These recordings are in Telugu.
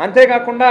అంతేకాకుండా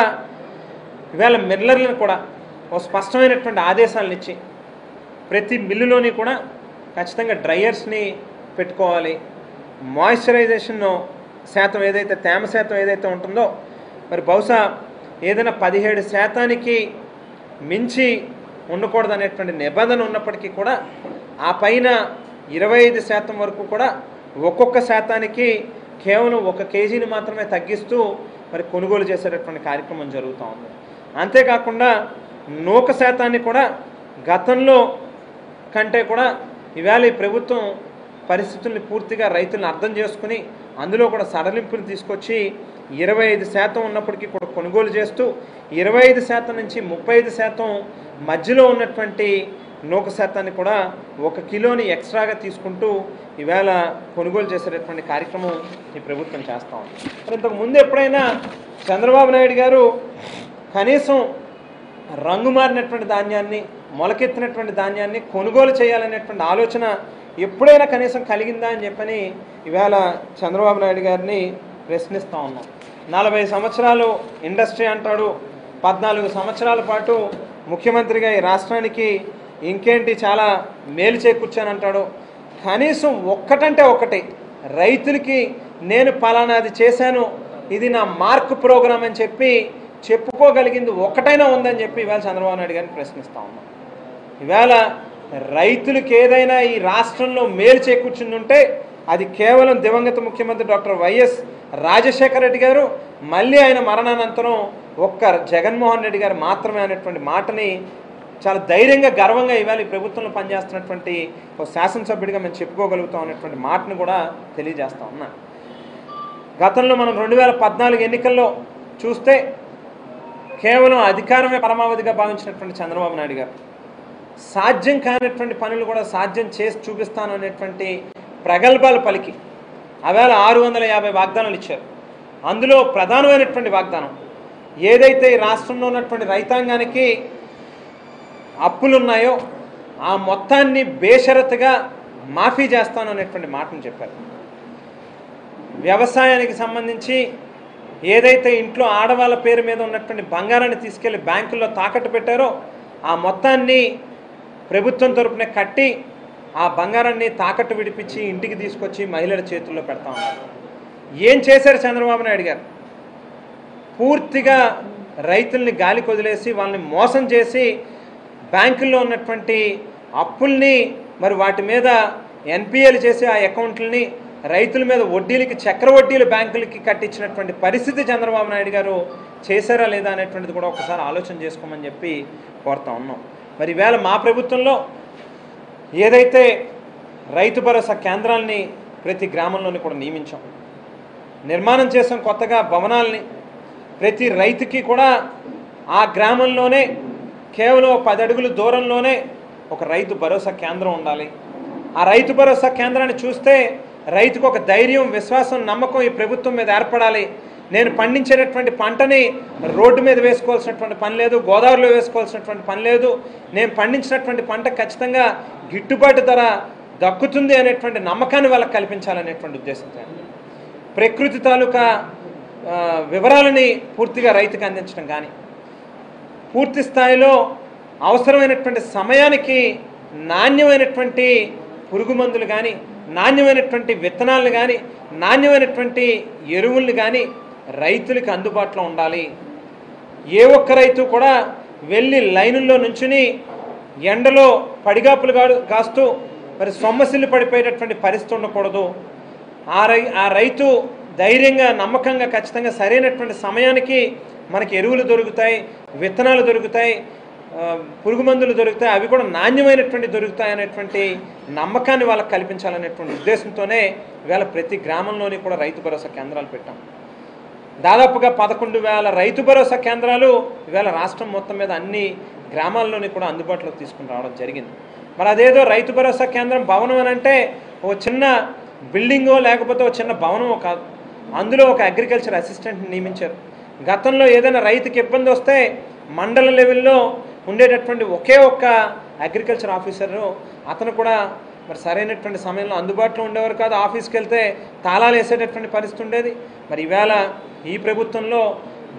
ఇవాళ మిల్లర్లను కూడా ఒక స్పష్టమైనటువంటి ఆదేశాలను ఇచ్చి ప్రతి మిల్లులోని కూడా ఖచ్చితంగా డ్రయర్స్ని పెట్టుకోవాలి మాయిశ్చరైజేషన్ శాతం ఏదైతే తేమ శాతం ఏదైతే ఉంటుందో మరి బహుశా ఏదైనా పదిహేడు శాతానికి మించి ఉండకూడదు అనేటువంటి నిబంధన ఉన్నప్పటికీ కూడా ఆ పైన ఇరవై ఐదు శాతం వరకు కూడా ఒక్కొక్క శాతానికి కేవలం ఒక కేజీని మాత్రమే తగ్గిస్తూ మరి కొనుగోలు చేసేటటువంటి కార్యక్రమం జరుగుతూ ఉంది అంతేకాకుండా నూక శాతాన్ని కూడా గతంలో కంటే కూడా ఈవేళ ఈ ప్రభుత్వం పరిస్థితుల్ని పూర్తిగా రైతులను అర్థం చేసుకుని అందులో కూడా సడలింపులు తీసుకొచ్చి ఇరవై ఐదు శాతం ఉన్నప్పటికీ కూడా కొనుగోలు చేస్తూ ఇరవై ఐదు శాతం నుంచి ముప్పై ఐదు శాతం మధ్యలో ఉన్నటువంటి నూక శాతాన్ని కూడా ఒక కిలోని ఎక్స్ట్రాగా తీసుకుంటూ ఈవేళ కొనుగోలు చేసేటటువంటి కార్యక్రమం ఈ ప్రభుత్వం చేస్తూ ఉంది మరి ఇంతకు ముందు ఎప్పుడైనా చంద్రబాబు నాయుడు గారు కనీసం రంగు మారినటువంటి ధాన్యాన్ని మొలకెత్తినటువంటి ధాన్యాన్ని కొనుగోలు చేయాలనేటువంటి ఆలోచన ఎప్పుడైనా కనీసం కలిగిందా అని చెప్పని ఇవాళ చంద్రబాబు నాయుడు గారిని ప్రశ్నిస్తూ ఉన్నాం నలభై సంవత్సరాలు ఇండస్ట్రీ అంటాడు పద్నాలుగు సంవత్సరాల పాటు ముఖ్యమంత్రిగా ఈ రాష్ట్రానికి ఇంకేంటి చాలా మేలు చేకూర్చానంటాడు కనీసం ఒక్కటంటే ఒకటి రైతులకి నేను పలానాది చేశాను ఇది నా మార్క్ ప్రోగ్రామ్ అని చెప్పి చెప్పుకోగలిగింది ఒక్కటైనా ఉందని చెప్పి ఇవాళ చంద్రబాబు నాయుడు గారిని ప్రశ్నిస్తా ఉన్నాం ఇవాళ రైతులకు ఏదైనా ఈ రాష్ట్రంలో మేలు చేకూర్చుంది ఉంటే అది కేవలం దివంగత ముఖ్యమంత్రి డాక్టర్ వైఎస్ రాజశేఖర రెడ్డి గారు మళ్ళీ ఆయన మరణానంతరం ఒక్క జగన్మోహన్ రెడ్డి గారు మాత్రమే అనేటువంటి మాటని చాలా ధైర్యంగా గర్వంగా ఇవాళ ఈ ప్రభుత్వంలో పనిచేస్తున్నటువంటి ఒక శాసనసభ్యుడిగా మేము చెప్పుకోగలుగుతాం అనేటువంటి మాటను కూడా తెలియజేస్తా ఉన్నా గతంలో మనం రెండు వేల పద్నాలుగు ఎన్నికల్లో చూస్తే కేవలం అధికారమే పరమావధిగా భావించినటువంటి చంద్రబాబు నాయుడు గారు సాధ్యం కానటువంటి పనులు కూడా సాధ్యం చేసి చూపిస్తాను అనేటువంటి ప్రగల్భాలు పలికి అవేళ ఆరు వందల యాభై వాగ్దానాలు ఇచ్చారు అందులో ప్రధానమైనటువంటి వాగ్దానం ఏదైతే ఈ రాష్ట్రంలో ఉన్నటువంటి రైతాంగానికి అప్పులు ఉన్నాయో ఆ మొత్తాన్ని బేషరతుగా మాఫీ చేస్తాను అనేటువంటి మాటను చెప్పారు వ్యవసాయానికి సంబంధించి ఏదైతే ఇంట్లో ఆడవాళ్ళ పేరు మీద ఉన్నటువంటి బంగారాన్ని తీసుకెళ్లి బ్యాంకుల్లో తాకట్టు పెట్టారో ఆ మొత్తాన్ని ప్రభుత్వం తరపున కట్టి ఆ బంగారాన్ని తాకట్టు విడిపించి ఇంటికి తీసుకొచ్చి మహిళల చేతుల్లో పెడతా ఉన్నారు ఏం చేశారు చంద్రబాబు నాయుడు గారు పూర్తిగా రైతుల్ని గాలి కొదిలేసి వాళ్ళని మోసం చేసి బ్యాంకుల్లో ఉన్నటువంటి అప్పుల్ని మరి వాటి మీద ఎన్పిఎల్ చేసి ఆ అకౌంట్లని రైతుల మీద వడ్డీలకి చక్ర వడ్డీలు బ్యాంకులకి కట్టించినటువంటి పరిస్థితి చంద్రబాబు నాయుడు గారు చేశారా లేదా అనేటువంటిది కూడా ఒకసారి ఆలోచన చేసుకోమని చెప్పి కోరుతా ఉన్నాం మరి ఈవేళ మా ప్రభుత్వంలో ఏదైతే రైతు భరోసా కేంద్రాలని ప్రతి గ్రామంలోని కూడా నియమించాం నిర్మాణం చేసాం కొత్తగా భవనాల్ని ప్రతి రైతుకి కూడా ఆ గ్రామంలోనే కేవలం పది అడుగుల దూరంలోనే ఒక రైతు భరోసా కేంద్రం ఉండాలి ఆ రైతు భరోసా కేంద్రాన్ని చూస్తే రైతుకు ఒక ధైర్యం విశ్వాసం నమ్మకం ఈ ప్రభుత్వం మీద ఏర్పడాలి నేను పండించేటటువంటి పంటని రోడ్డు మీద వేసుకోవాల్సినటువంటి పని లేదు గోదావరిలో వేసుకోవాల్సినటువంటి పని లేదు నేను పండించినటువంటి పంట ఖచ్చితంగా గిట్టుబాటు ధర దక్కుతుంది అనేటువంటి నమ్మకాన్ని వాళ్ళకి కల్పించాలనేటువంటి ఉద్దేశంతో ప్రకృతి తాలూకా ఆ, వివరాలని పూర్తిగా రైతుకు అందించడం కానీ పూర్తి స్థాయిలో అవసరమైనటువంటి సమయానికి నాణ్యమైనటువంటి పురుగు మందులు కానీ నాణ్యమైనటువంటి విత్తనాలను కానీ నాణ్యమైనటువంటి ఎరువుల్ని కానీ రైతులకు అందుబాటులో ఉండాలి ఏ ఒక్క రైతు కూడా వెళ్ళి లైనుల్లో నుంచుని ఎండలో పడిగాపులు గా కాస్తూ మరి సొమ్మసిల్లు పడిపోయేటటువంటి పరిస్థితి ఉండకూడదు ఆ రై ఆ రైతు ధైర్యంగా నమ్మకంగా ఖచ్చితంగా సరైనటువంటి సమయానికి మనకి ఎరువులు దొరుకుతాయి విత్తనాలు దొరుకుతాయి ఆ, పురుగు మందులు దొరుకుతాయి అవి కూడా నాణ్యమైనటువంటి దొరుకుతాయి అనేటువంటి నమ్మకాన్ని వాళ్ళకి కల్పించాలనేటువంటి ఉద్దేశంతోనే ఇవాళ ప్రతి గ్రామంలోని కూడా రైతు భరోసా కేంద్రాలు పెట్టాం దాదాపుగా పదకొండు వేల రైతు భరోసా కేంద్రాలు ఇవాళ రాష్ట్రం మొత్తం మీద అన్ని గ్రామాల్లోని కూడా అందుబాటులోకి తీసుకుని రావడం జరిగింది మరి అదేదో రైతు భరోసా కేంద్రం భవనం అని అంటే ఒక చిన్న బిల్డింగో లేకపోతే ఒక చిన్న భవనమో కాదు అందులో ఒక అగ్రికల్చర్ అసిస్టెంట్ని నియమించారు గతంలో ఏదైనా రైతుకి ఇబ్బంది వస్తే మండల లెవెల్లో ఉండేటటువంటి ఒకే ఒక్క అగ్రికల్చర్ ఆఫీసరు అతను కూడా మరి సరైనటువంటి సమయంలో అందుబాటులో ఉండేవారు కాదు ఆఫీస్కి వెళ్తే తాళాలు వేసేటటువంటి పరిస్థితి ఉండేది మరి ఈవేళ ఈ ప్రభుత్వంలో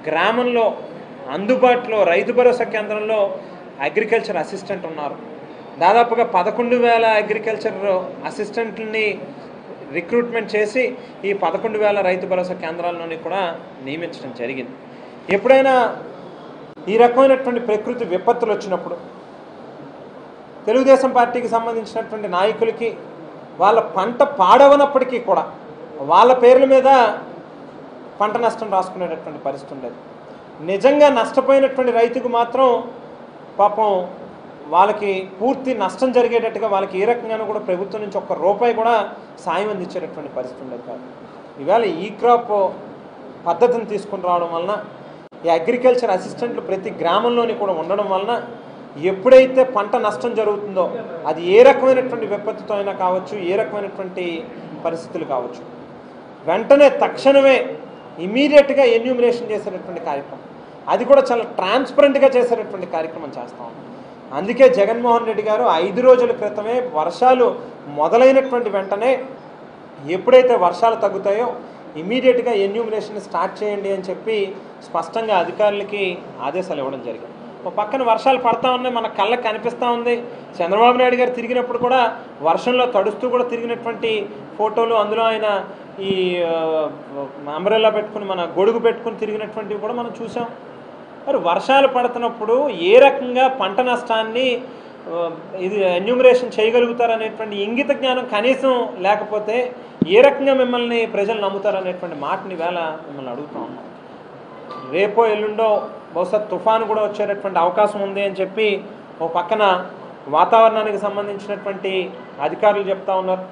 గ్రామంలో అందుబాటులో రైతు భరోసా కేంద్రంలో అగ్రికల్చర్ అసిస్టెంట్ ఉన్నారు దాదాపుగా పదకొండు వేల అగ్రికల్చర్ అసిస్టెంట్ని రిక్రూట్మెంట్ చేసి ఈ పదకొండు వేల రైతు భరోసా కేంద్రాల్లోని కూడా నియమించడం జరిగింది ఎప్పుడైనా ఈ రకమైనటువంటి ప్రకృతి విపత్తులు వచ్చినప్పుడు తెలుగుదేశం పార్టీకి సంబంధించినటువంటి నాయకులకి వాళ్ళ పంట పాడవనప్పటికీ కూడా వాళ్ళ పేర్ల మీద పంట నష్టం రాసుకునేటటువంటి పరిస్థితి ఉండేది నిజంగా నష్టపోయినటువంటి రైతుకు మాత్రం పాపం వాళ్ళకి పూర్తి నష్టం జరిగేటట్టుగా వాళ్ళకి ఏ రకంగానూ కూడా ప్రభుత్వం నుంచి ఒక్క రూపాయి కూడా సాయం అందించేటటువంటి పరిస్థితి ఉండేది కాదు ఇవాళ ఈ క్రాప్ పద్ధతిని తీసుకుని రావడం వలన ఈ అగ్రికల్చర్ అసిస్టెంట్లు ప్రతి గ్రామంలోని కూడా ఉండడం వలన ఎప్పుడైతే పంట నష్టం జరుగుతుందో అది ఏ రకమైనటువంటి విపత్తుతో అయినా కావచ్చు ఏ రకమైనటువంటి పరిస్థితులు కావచ్చు వెంటనే తక్షణమే ఇమీడియట్గా ఎన్యూమినేషన్ చేసేటటువంటి కార్యక్రమం అది కూడా చాలా ట్రాన్స్పరెంట్గా చేసేటటువంటి కార్యక్రమం చేస్తాం అందుకే జగన్మోహన్ రెడ్డి గారు ఐదు రోజుల క్రితమే వర్షాలు మొదలైనటువంటి వెంటనే ఎప్పుడైతే వర్షాలు తగ్గుతాయో ఇమీడియట్గా ఎన్యూమినేషన్ స్టార్ట్ చేయండి అని చెప్పి స్పష్టంగా అధికారులకి ఆదేశాలు ఇవ్వడం జరిగింది ఓ పక్కన వర్షాలు పడతా ఉన్నాయి మన కళ్ళకి కనిపిస్తూ ఉంది చంద్రబాబు నాయుడు గారు తిరిగినప్పుడు కూడా వర్షంలో తడుస్తూ కూడా తిరిగినటువంటి ఫోటోలు అందులో ఆయన ఈ అంబ్రెల్లా పెట్టుకుని మన గొడుగు పెట్టుకుని తిరిగినటువంటివి కూడా మనం చూసాం మరి వర్షాలు పడుతున్నప్పుడు ఏ రకంగా పంట నష్టాన్ని ఆ, ఇది ఎన్యూమరేషన్ చేయగలుగుతారనేటువంటి ఇంగిత జ్ఞానం కనీసం లేకపోతే ఏ రకంగా మిమ్మల్ని ప్రజలు నమ్ముతారనేటువంటి మాటని వేళ మిమ్మల్ని అడుగుతా ఉన్నాం రేపో ఎల్లుండో బహుశా తుఫాను కూడా వచ్చేటటువంటి అవకాశం ఉంది అని చెప్పి ఓ పక్కన వాతావరణానికి సంబంధించినటువంటి అధికారులు చెప్తా ఉన్నారు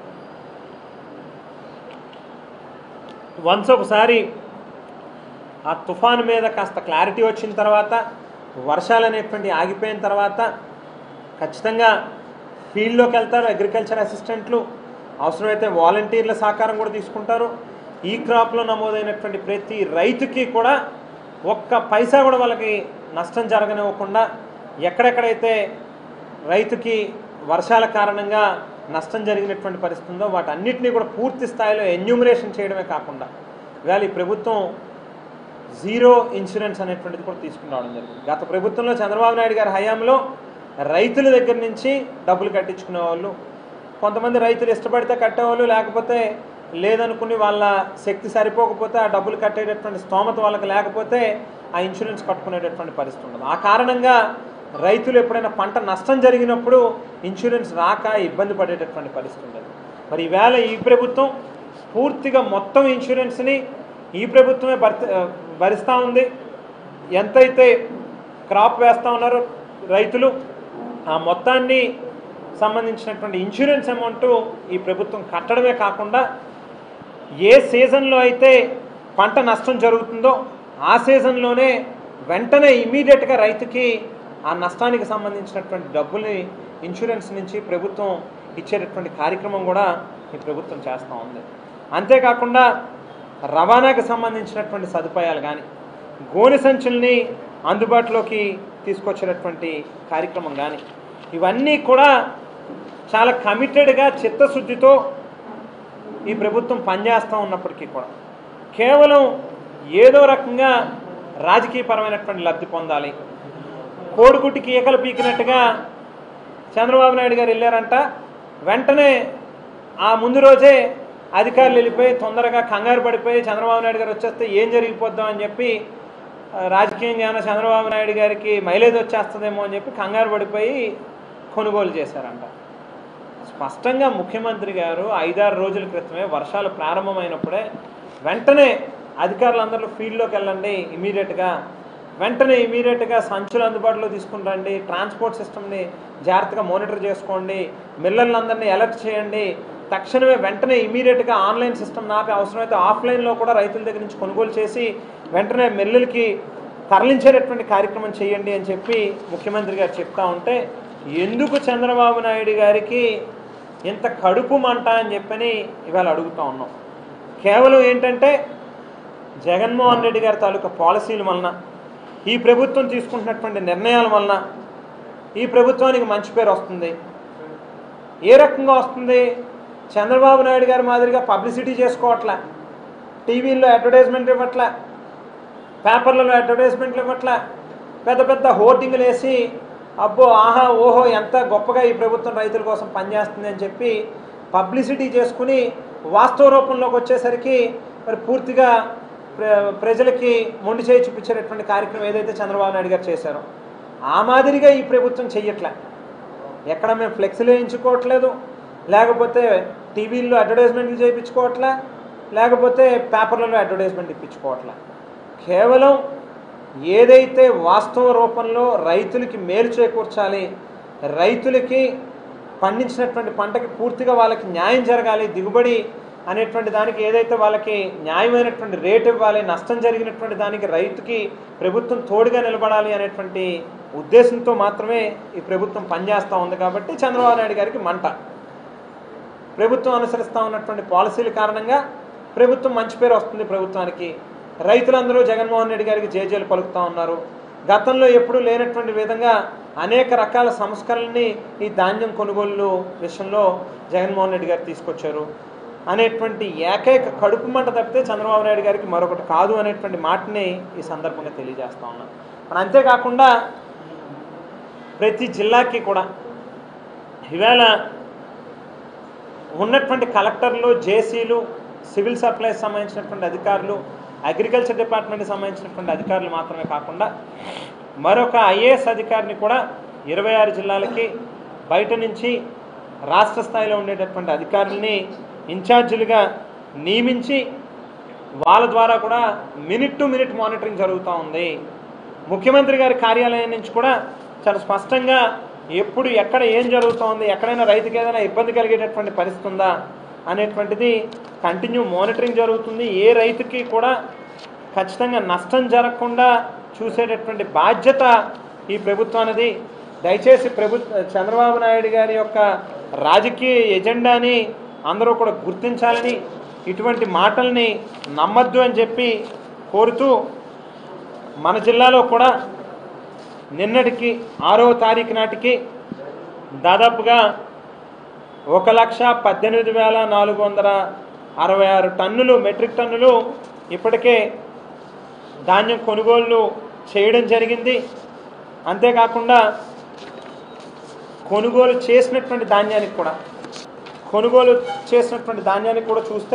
వన్స్ ఒకసారి ఆ తుఫాను మీద కాస్త క్లారిటీ వచ్చిన తర్వాత వర్షాలు అనేటువంటి ఆగిపోయిన తర్వాత ఖచ్చితంగా ఫీల్డ్లోకి వెళ్తారు అగ్రికల్చర్ అసిస్టెంట్లు అవసరమైతే వాలంటీర్ల సహకారం కూడా తీసుకుంటారు ఈ క్రాప్లో నమోదైనటువంటి ప్రతి రైతుకి కూడా ఒక్క పైసా కూడా వాళ్ళకి నష్టం జరగనివ్వకుండా ఎక్కడెక్కడైతే రైతుకి వర్షాల కారణంగా నష్టం జరిగినటువంటి పరిస్థితి ఉందో వాటన్నిటినీ కూడా పూర్తి స్థాయిలో ఎన్యూమరేషన్ చేయడమే కాకుండా ఇవాళ ఈ ప్రభుత్వం జీరో ఇన్సూరెన్స్ అనేటువంటిది కూడా తీసుకుని రావడం జరిగింది గత ప్రభుత్వంలో చంద్రబాబు నాయుడు గారి హయాంలో రైతుల దగ్గర నుంచి డబ్బులు కట్టించుకునే వాళ్ళు కొంతమంది రైతులు ఇష్టపడితే కట్టేవాళ్ళు లేకపోతే లేదనుకుని వాళ్ళ శక్తి సరిపోకపోతే ఆ డబ్బులు కట్టేటటువంటి స్తోమత వాళ్ళకి లేకపోతే ఆ ఇన్సూరెన్స్ కట్టుకునేటటువంటి పరిస్థితి ఉండదు ఆ కారణంగా రైతులు ఎప్పుడైనా పంట నష్టం జరిగినప్పుడు ఇన్సూరెన్స్ రాక ఇబ్బంది పడేటటువంటి పరిస్థితి ఉండదు మరి ఈవేళ ఈ ప్రభుత్వం పూర్తిగా మొత్తం ఇన్సూరెన్స్ని ఈ ప్రభుత్వమే భర్త భరిస్తూ ఉంది ఎంతైతే క్రాప్ వేస్తూ ఉన్నారో రైతులు ఆ మొత్తాన్ని సంబంధించినటువంటి ఇన్సూరెన్స్ అమౌంట్ ఈ ప్రభుత్వం కట్టడమే కాకుండా ఏ సీజన్లో అయితే పంట నష్టం జరుగుతుందో ఆ సీజన్లోనే వెంటనే ఇమీడియట్గా రైతుకి ఆ నష్టానికి సంబంధించినటువంటి డబ్బుల్ని ఇన్సూరెన్స్ నుంచి ప్రభుత్వం ఇచ్చేటటువంటి కార్యక్రమం కూడా ఈ ప్రభుత్వం చేస్తూ ఉంది అంతేకాకుండా రవాణాకి సంబంధించినటువంటి సదుపాయాలు కానీ గోనె సంచుల్ని అందుబాటులోకి తీసుకొచ్చేటటువంటి కార్యక్రమం కానీ ఇవన్నీ కూడా చాలా కమిటెడ్గా చిత్తశుద్ధితో ఈ ప్రభుత్వం పనిచేస్తూ ఉన్నప్పటికీ కూడా కేవలం ఏదో రకంగా రాజకీయపరమైనటువంటి లబ్ధి పొందాలి కోడిగుడ్డికి ఈకలు పీకినట్టుగా చంద్రబాబు నాయుడు గారు వెళ్ళారంట వెంటనే ఆ ముందు రోజే అధికారులు వెళ్ళిపోయి తొందరగా కంగారు పడిపోయి చంద్రబాబు నాయుడు గారు వచ్చేస్తే ఏం జరిగిపోద్దాం అని చెప్పి ఆ, రాజకీయంగా ఏమైనా చంద్రబాబు నాయుడు గారికి మైలేజ్ వచ్చేస్తుందేమో అని చెప్పి కంగారు పడిపోయి కొనుగోలు చేశారంట స్పష్టంగా ముఖ్యమంత్రి గారు ఐదారు రోజుల క్రితమే వర్షాలు ప్రారంభమైనప్పుడే వెంటనే అధికారులందరూ ఫీల్డ్లోకి వెళ్ళండి ఇమీడియట్గా వెంటనే ఇమీడియట్గా సంచులు అందుబాటులో తీసుకుని రండి ట్రాన్స్పోర్ట్ సిస్టమ్ని జాగ్రత్తగా మానిటర్ చేసుకోండి మిల్లర్లందరినీ అలర్ట్ చేయండి తక్షణమే వెంటనే ఇమీడియట్గా ఆన్లైన్ సిస్టమ్ నాపి అవసరమైతే ఆఫ్లైన్లో కూడా రైతుల దగ్గర నుంచి కొనుగోలు చేసి వెంటనే మిల్లులకి తరలించేటటువంటి కార్యక్రమం చేయండి అని చెప్పి ముఖ్యమంత్రి గారు చెప్తా ఉంటే ఎందుకు చంద్రబాబు నాయుడు గారికి ఇంత కడుపు మంట అని చెప్పని ఇవాళ అడుగుతా ఉన్నాం కేవలం ఏంటంటే జగన్మోహన్ రెడ్డి గారి తాలూకా పాలసీల వలన ఈ ప్రభుత్వం తీసుకుంటున్నటువంటి నిర్ణయాల వలన ఈ ప్రభుత్వానికి మంచి పేరు వస్తుంది ఏ రకంగా వస్తుంది చంద్రబాబు నాయుడు గారి మాదిరిగా పబ్లిసిటీ చేసుకోవట్లే టీవీల్లో అడ్వర్టైజ్మెంట్ ఇవ్వట్లే పేపర్లలో అడ్వర్టైజ్మెంట్లు ఇవ్వట్ల పెద్ద పెద్ద హోర్డింగ్లు వేసి అబ్బో ఆహా ఓహో ఎంత గొప్పగా ఈ ప్రభుత్వం రైతుల కోసం పనిచేస్తుంది అని చెప్పి పబ్లిసిటీ చేసుకుని వాస్తవ రూపంలోకి వచ్చేసరికి మరి పూర్తిగా ప్ర ప్రజలకి మొండి చేయి చూపించేటటువంటి కార్యక్రమం ఏదైతే చంద్రబాబు నాయుడు గారు చేశారో ఆ మాదిరిగా ఈ ప్రభుత్వం చెయ్యట్లే ఎక్కడ మేము ఫ్లెక్సీలు వేయించుకోవట్లేదు లేకపోతే టీవీల్లో అడ్వర్టైజ్మెంట్లు చేయించుకోవట్లే లేకపోతే పేపర్లలో అడ్వర్టైజ్మెంట్ ఇప్పించుకోవట్లే కేవలం ఏదైతే వాస్తవ రూపంలో రైతులకి మేలు చేకూర్చాలి రైతులకి పండించినటువంటి పంటకి పూర్తిగా వాళ్ళకి న్యాయం జరగాలి దిగుబడి అనేటువంటి దానికి ఏదైతే వాళ్ళకి న్యాయమైనటువంటి రేటు ఇవ్వాలి నష్టం జరిగినటువంటి దానికి రైతుకి ప్రభుత్వం తోడుగా నిలబడాలి అనేటువంటి ఉద్దేశంతో మాత్రమే ఈ ప్రభుత్వం పనిచేస్తూ ఉంది కాబట్టి చంద్రబాబు నాయుడు గారికి మంట ప్రభుత్వం అనుసరిస్తూ ఉన్నటువంటి పాలసీల కారణంగా ప్రభుత్వం మంచి పేరు వస్తుంది ప్రభుత్వానికి రైతులందరూ జగన్మోహన్ రెడ్డి గారికి జేజేలు పలుకుతూ ఉన్నారు గతంలో ఎప్పుడూ లేనటువంటి విధంగా అనేక రకాల సంస్కరణల్ని ఈ ధాన్యం కొనుగోలు విషయంలో జగన్మోహన్ రెడ్డి గారు తీసుకొచ్చారు అనేటువంటి ఏకైక కడుపు మంట తప్పితే చంద్రబాబు నాయుడు గారికి మరొకటి కాదు అనేటువంటి మాటని ఈ సందర్భంగా తెలియజేస్తా ఉన్నాను మరి అంతేకాకుండా ప్రతి జిల్లాకి కూడా ఈవేళ ఉన్నటువంటి కలెక్టర్లు జేసీలు సివిల్ సప్లైస్ సంబంధించినటువంటి అధికారులు అగ్రికల్చర్ డిపార్ట్మెంట్కి సంబంధించినటువంటి అధికారులు మాత్రమే కాకుండా మరొక ఐఏఎస్ అధికారిని కూడా ఇరవై ఆరు జిల్లాలకి బయట నుంచి రాష్ట్ర స్థాయిలో ఉండేటటువంటి అధికారుల్ని ఇన్ఛార్జీలుగా నియమించి వాళ్ళ ద్వారా కూడా మినిట్ టు మినిట్ మానిటరింగ్ జరుగుతూ ఉంది ముఖ్యమంత్రి గారి కార్యాలయం నుంచి కూడా చాలా స్పష్టంగా ఎప్పుడు ఎక్కడ ఏం జరుగుతోంది ఎక్కడైనా రైతుకి ఏదైనా ఇబ్బంది కలిగేటటువంటి పరిస్థితి ఉందా అనేటువంటిది కంటిన్యూ మానిటరింగ్ జరుగుతుంది ఏ రైతుకి కూడా ఖచ్చితంగా నష్టం జరగకుండా చూసేటటువంటి బాధ్యత ఈ ప్రభుత్వానిది దయచేసి ప్రభుత్వ చంద్రబాబు నాయుడు గారి యొక్క రాజకీయ ఎజెండాని అందరూ కూడా గుర్తించాలని ఇటువంటి మాటల్ని నమ్మద్దు అని చెప్పి కోరుతూ మన జిల్లాలో కూడా నిన్నటికి ఆరో తారీఖు నాటికి దాదాపుగా ఒక లక్ష పద్దెనిమిది వేల నాలుగు వందల అరవై ఆరు టన్నులు మెట్రిక్ టన్నులు ఇప్పటికే ధాన్యం కొనుగోళ్లు చేయడం జరిగింది అంతేకాకుండా కొనుగోలు చేసినటువంటి ధాన్యానికి కూడా కొనుగోలు చేసినటువంటి ధాన్యానికి కూడా చూస్తే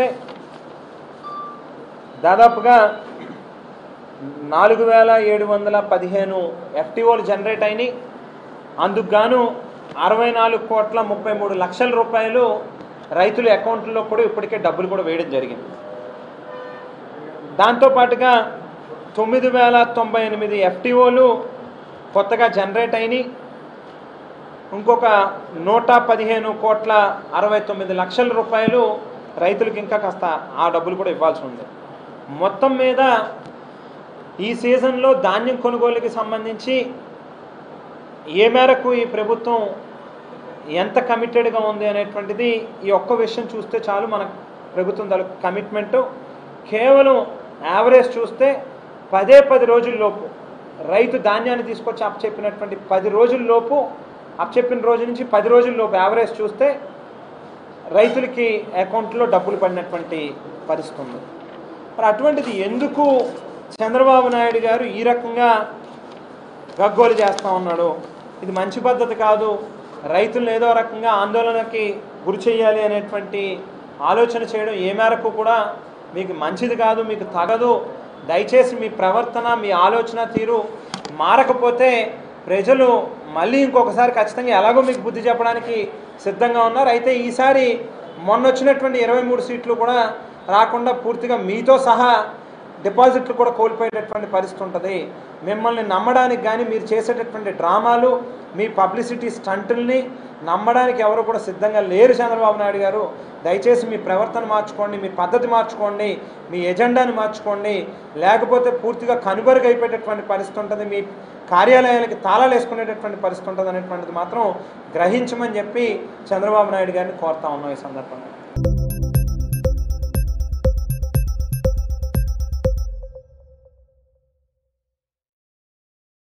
దాదాపుగా నాలుగు వేల ఏడు వందల పదిహేను ఎఫ్టీఓలు జనరేట్ అయినాయి అందుకు గాను అరవై నాలుగు కోట్ల ముప్పై మూడు లక్షల రూపాయలు రైతుల అకౌంట్లో కూడా ఇప్పటికే డబ్బులు కూడా వేయడం జరిగింది దాంతోపాటుగా తొమ్మిది వేల తొంభై ఎనిమిది ఎఫ్టీఓలు కొత్తగా జనరేట్ అయినాయి ఇంకొక నూట పదిహేను కోట్ల అరవై తొమ్మిది లక్షల రూపాయలు రైతులకు ఇంకా కాస్త ఆ డబ్బులు కూడా ఇవ్వాల్సి ఉంది మొత్తం మీద ఈ సీజన్లో ధాన్యం కొనుగోలుకి సంబంధించి ఏ మేరకు ఈ ప్రభుత్వం ఎంత కమిటెడ్గా ఉంది అనేటువంటిది ఈ ఒక్క విషయం చూస్తే చాలు మన ప్రభుత్వం తల కమిట్మెంటు కేవలం యావరేజ్ చూస్తే పదే పది రోజుల్లోపు రైతు ధాన్యాన్ని తీసుకొచ్చి అప్పచెప్పినటువంటి పది రోజుల్లోపు అప్పచెప్పిన రోజు నుంచి పది రోజుల్లోపు యావరేజ్ చూస్తే రైతులకి అకౌంట్లో డబ్బులు పడినటువంటి పరిస్థితి ఉంది మరి అటువంటిది ఎందుకు చంద్రబాబు నాయుడు గారు ఈ రకంగా గగ్గోలు చేస్తూ ఉన్నాడు ఇది మంచి పద్ధతి కాదు రైతులను ఏదో రకంగా ఆందోళనకి గురి చేయాలి అనేటువంటి ఆలోచన చేయడం ఏ మేరకు కూడా మీకు మంచిది కాదు మీకు తగదు దయచేసి మీ ప్రవర్తన మీ ఆలోచన తీరు మారకపోతే ప్రజలు మళ్ళీ ఇంకొకసారి ఖచ్చితంగా ఎలాగో మీకు బుద్ధి చెప్పడానికి సిద్ధంగా ఉన్నారు అయితే ఈసారి మొన్న వచ్చినటువంటి ఇరవై మూడు సీట్లు కూడా రాకుండా పూర్తిగా మీతో సహా డిపాజిట్లు కూడా కోల్పోయేటటువంటి పరిస్థితి ఉంటుంది మిమ్మల్ని నమ్మడానికి కానీ మీరు చేసేటటువంటి డ్రామాలు మీ పబ్లిసిటీ స్టంటుల్ని నమ్మడానికి ఎవరు కూడా సిద్ధంగా లేరు చంద్రబాబు నాయుడు గారు దయచేసి మీ ప్రవర్తన మార్చుకోండి మీ పద్ధతి మార్చుకోండి మీ ఎజెండాని మార్చుకోండి లేకపోతే పూర్తిగా కనుబరుగు అయిపోయేటటువంటి పరిస్థితి ఉంటుంది మీ కార్యాలయాలకి తాళాలు వేసుకునేటటువంటి పరిస్థితి ఉంటుంది అనేటువంటిది మాత్రం గ్రహించమని చెప్పి చంద్రబాబు నాయుడు గారిని కోరుతా ఉన్నాం ఈ సందర్భంగా